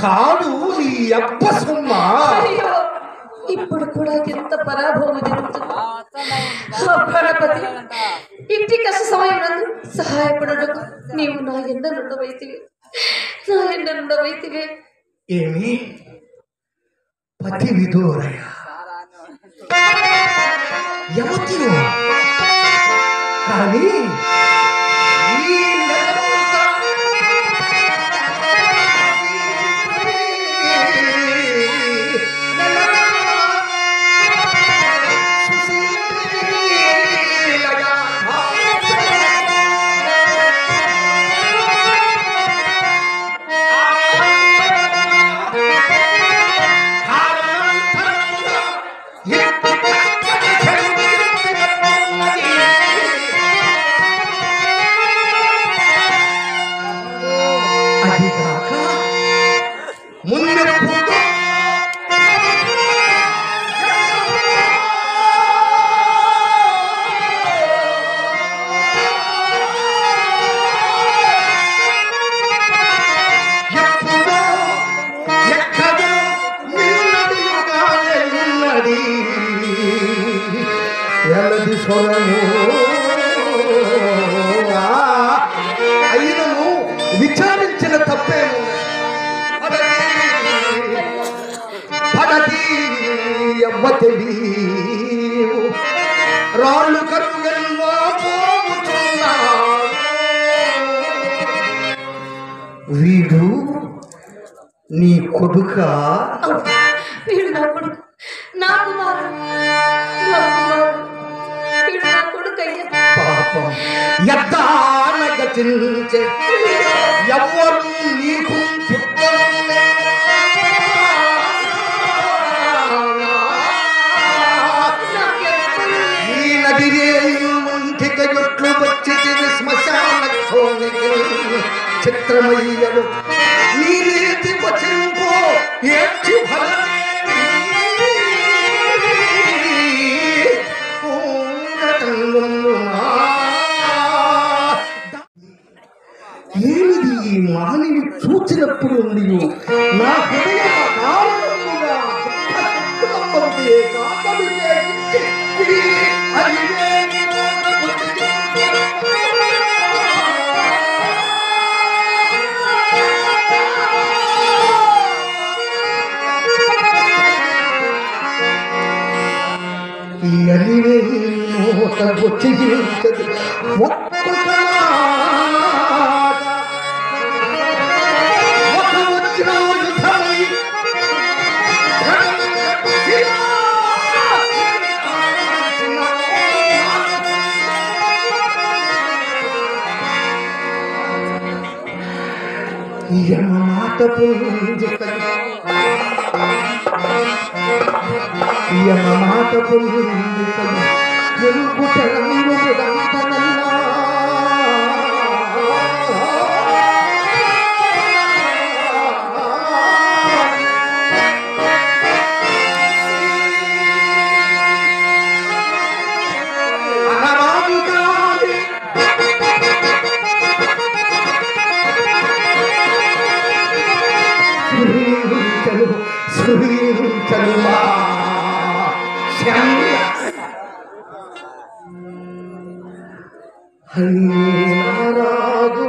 కాడు నీ అబ్బ సొమ్మ అయ్యో ఇప్పుడు కూడా ఎంత పరాభవం జరుగుతుంది ఆ గణపతి ఇంటి కష్ట సమయం నందు సహాయపడటకు నీవు నా ఎండ నుండవైతివే నా ఎండ నుండవైతివే ఏమి పతి విదూరయ యమతిను కానీ ఈ నెలవంతా అది కాక ముందెప్పుడు ఎప్పుడో ఎక్కడో నిన్నది యుగాలెన్నది ఎల్లది స్వరము ఆ, అయినను విచారించిన తప్పేము పడతి ఎవ్వతెవి రాళ్ళు కరుగెన్నో పోవుచున్నాడు వీడు నీ కొడుక అవును, వీడు నా కొడుకు నా కుమారుడు నా కుమారుడు వీడు నా కొడుకు అయ్యా పాపం ఎద్దానగతించే ఎవ్వరు నీకు చుట్టములే. నాకెప్పుడు ఈ నదిరే ముంటిక జుట్లు వచ్చి శ్మశాన క్షోణికి చిత్రమయ్యడు నీ రీతి వచింపో ఏడ్చి ఏమిది ఈ మానిని చూచినప్పుడు నీవు నా హృదయ కారణముగా దుఃఖ కాకములే ఇచ్చి ఈ అలివేని ఈ అలివేని మూట వచ్చి ఒక్కొక్క మాట ఒక వజ్రాయుధమై మాట పుంజుకని యమ మాట పుంజుకని ఎలుగుట రంగుదంతనన్నా అనరాజు కాని సురీంచలు సురీంచలు మా శ్యామ్య హరినారాజు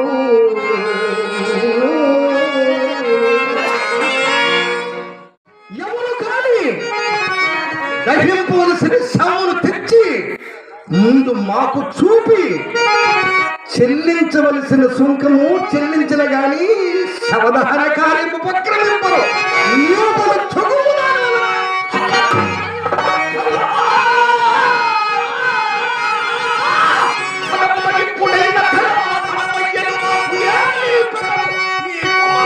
ఎవరు కాని దహింపవలసిన శవమును తెచ్చి ముందు మాకు చూపి చెల్లించవలసిన సుంకము చెల్లించిన గాని శవదహన కార్యము ఉపక్రమింపరు యూదుల చొగువు దానివలన. సమర్పణింపుడైన ధర్మాత్మయ్యను మాకు ఏమీ పడదు. నీ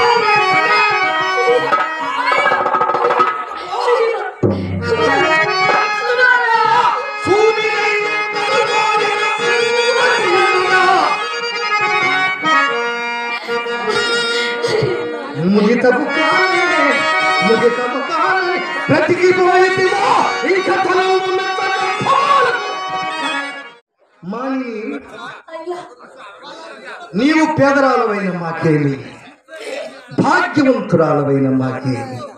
ముగితము కాని ముగితము కాని బ్రతికిపోయేదివో ఈ కథలో ఉన్న మాని అయ్యా నీవు పేదరాలమైన మాకేమి భాగ్యవంతురాలవైన మాకే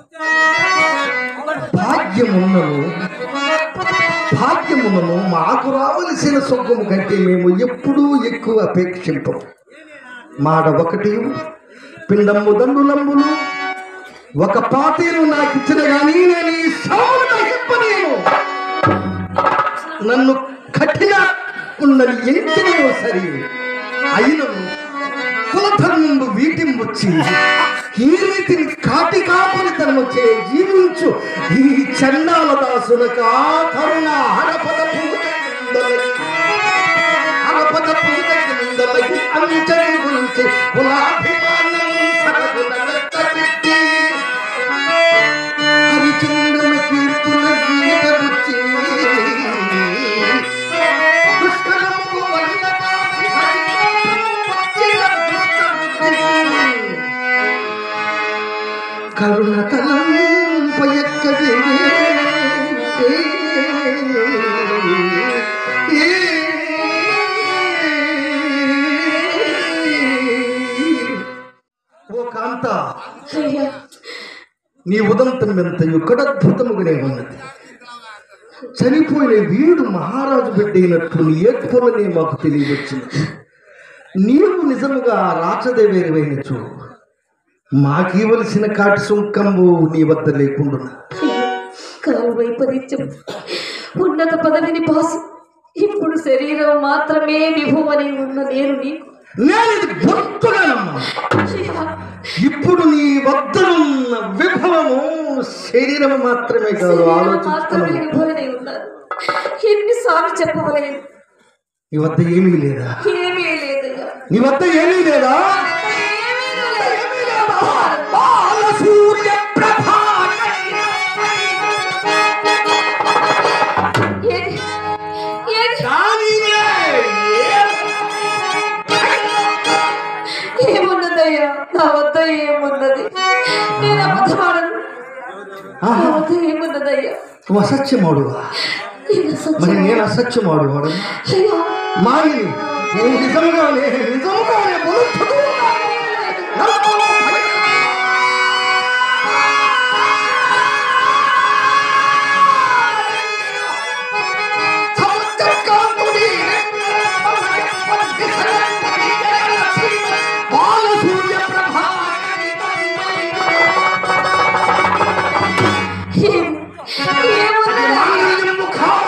భాగ్యమున్నను భాగ్యమున్నను మాకు రావలసిన సొగ్గము కంటే మేము ఎప్పుడూ ఎక్కువ అపేక్షింపం మాడ ఒకటి పిండమ్ము దండులంబులు ఒక పాతేను నాకు ఇచ్చిన కానీ నేను ఈ శవమును నశింపనేను నన్ను కఠిన ఉన్నది ఎంకినో సరి అయినను కులధర్మంబు వీటింబొచ్చి ఈ రీతిని కాటి కాపురితనము చే జీవించు ఈ చండాల దాసునకు ఆ కరుణ హరపద పూజకి హరపద పూజకి ముందలకి అంచని గురించి కులాభిమానం సరగున వెచ్చబెట్టి హరిచంద్రన కీర్తుల గీత బుచ్చి పుష్కరముకు వల్లభావి హరిచంద్రుల దుష్ట బుద్ధి. కరుణ తలం పయక్కదే ఓ కాంత అయ్యా నీ ఉదంతం ఎంత ఎక్కడద్భుతముగానే ఉన్నది చనిపోయిన వీడు మహారాజు బిడ్డ అయినట్లు నీ ఏర్పులనే మాకు తెలియవచ్చింది నీవు నిజముగా రాచదేవేరివైన చూ మాకివలసిన కాటి సుంకంబు నీ వద్ద లేకుండా అయ్యో, కాలు వైపరీత్యం ఉన్నత పదవిని పాసు ఇప్పుడు శరీరం మాత్రమే విభవని ఉన్న నేను నీకు నేను ఇది గుర్తుగానమ్మా అయ్యా, ఇప్పుడు నీ వద్దనున్న విభవము శరీరం మాత్రమే కాదు శరీరం మాత్రమే ఆలోచిస్తున్నాను విభవని ఉన్నారు ఎన్నిసార్లు చెప్పవలేదు నీ వద్ద ఏమీ లేదా ఏమీ లేదయ్యా నీ వద్ద ఏమీ లేదా ఏమీ లేదు. బాల సూర్య ప్రభా ఏది ఏది ఏమున్నదయ్యా నా వద్ద ఏమున్నది నేను అబద్ధమాడను నా వద్ద ఏమున్నదయ్యా నువ్వు అసత్యమాడువా నేను మరి సత్యం నేను అసత్యమాడువాడు అయ్యా మాయి నేను నిజంగానే నిజంగానే బలుతుడు బాలసూర్య ప్రభా ఏం ఏమున్నది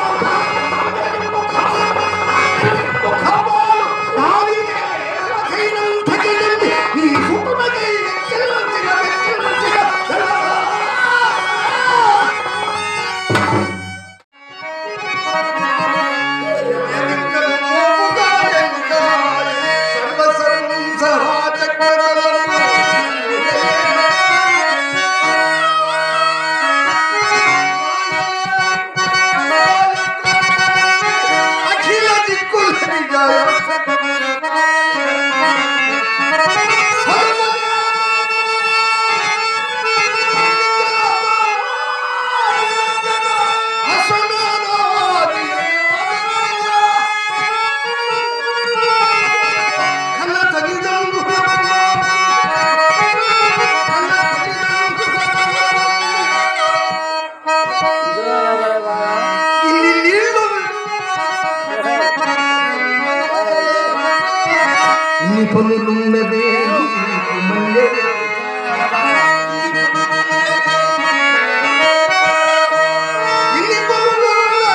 అఖిల దిక్కుల ఇన్ని నీళ్లు ఇన్ని పనులున్నదే నీకు మళ్ళీ ఇన్ని పనులున్నదే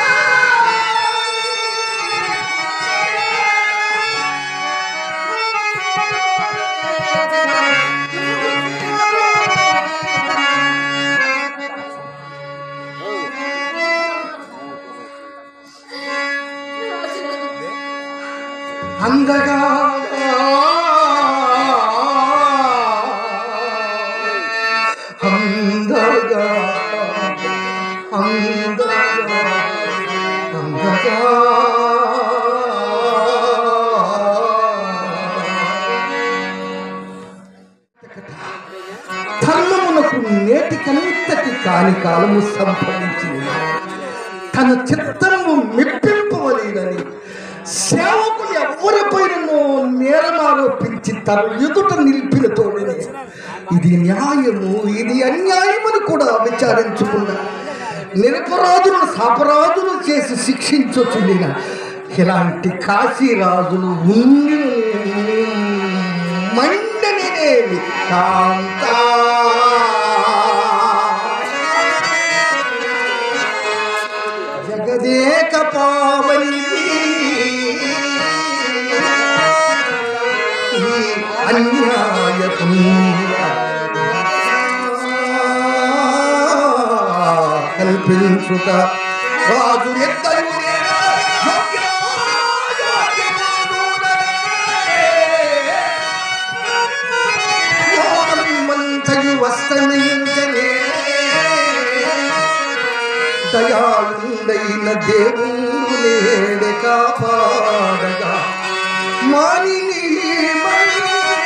అందగా అందగా అందగా అందగా ధర్మమునకు నేటికంతటి కాని కాలము సంభవించింది తన చిత్తము మెప్పింపవలేదని సేవకులు ఎవరిపైనను నేరం ఆరోపించి తన ఎదుట నిలిపిన తోడని ఇది న్యాయము ఇది అన్యాయమని కూడా విచారించకుండా నిరపరాధులను సాపరాధులు చేసి శిక్షించుచుండిన ఇలాంటి కాశీరాజులు ఉన్ని మండనేమి కాంతా జగదేక పావని అన్యాయ కల్పించుట రాజు ఎత్తరు మంతయు వస్తనించనే దయాళుండైన దేవుడు లేడే కాపాడగా మానిని మని,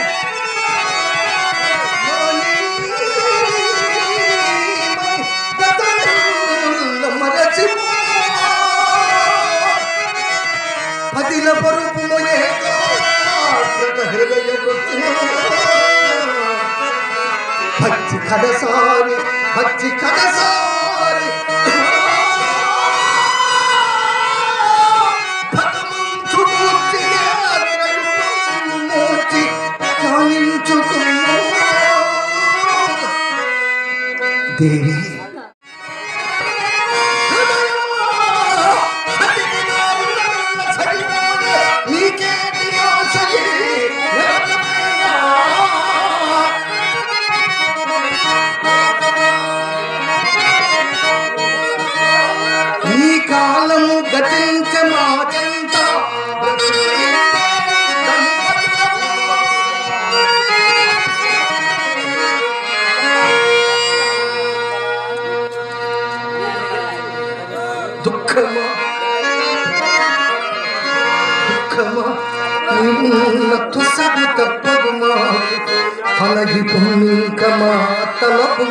మానిని మని, గతముల మరచిపో. పతిల పరుపు మొయేగా, కృత హృదయ భక్తి కడసారి భక్తి కడసారి భగవంతుమూర్తి మూర్తి కానించుకున్నా దేవి నీకేటి ఆశయే ఈ కాలము గతించ మాటంత దుఃఖమా దుఃఖమా నిన్న తుసగు తప్పదు మా పలగి పొమ్మింకమా తలపు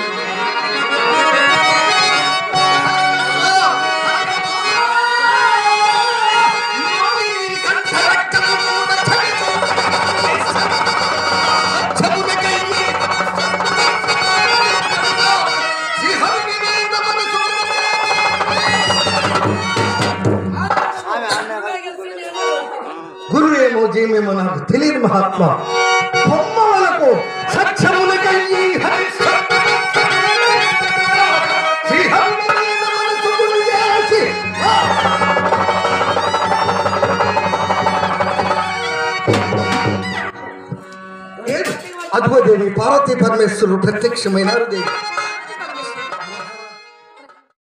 గురువేమో జయమేమో నాకు తెలియదు మహాత్మ బొమ్మలకు సత్యములకయ్యి హరిష్ట శ్రీహరిమైన మనసుకును చేసి అదిగో దేవి పార్వతీ పరమేశ్వరుడు ప్రత్యక్షమైనారు దేవి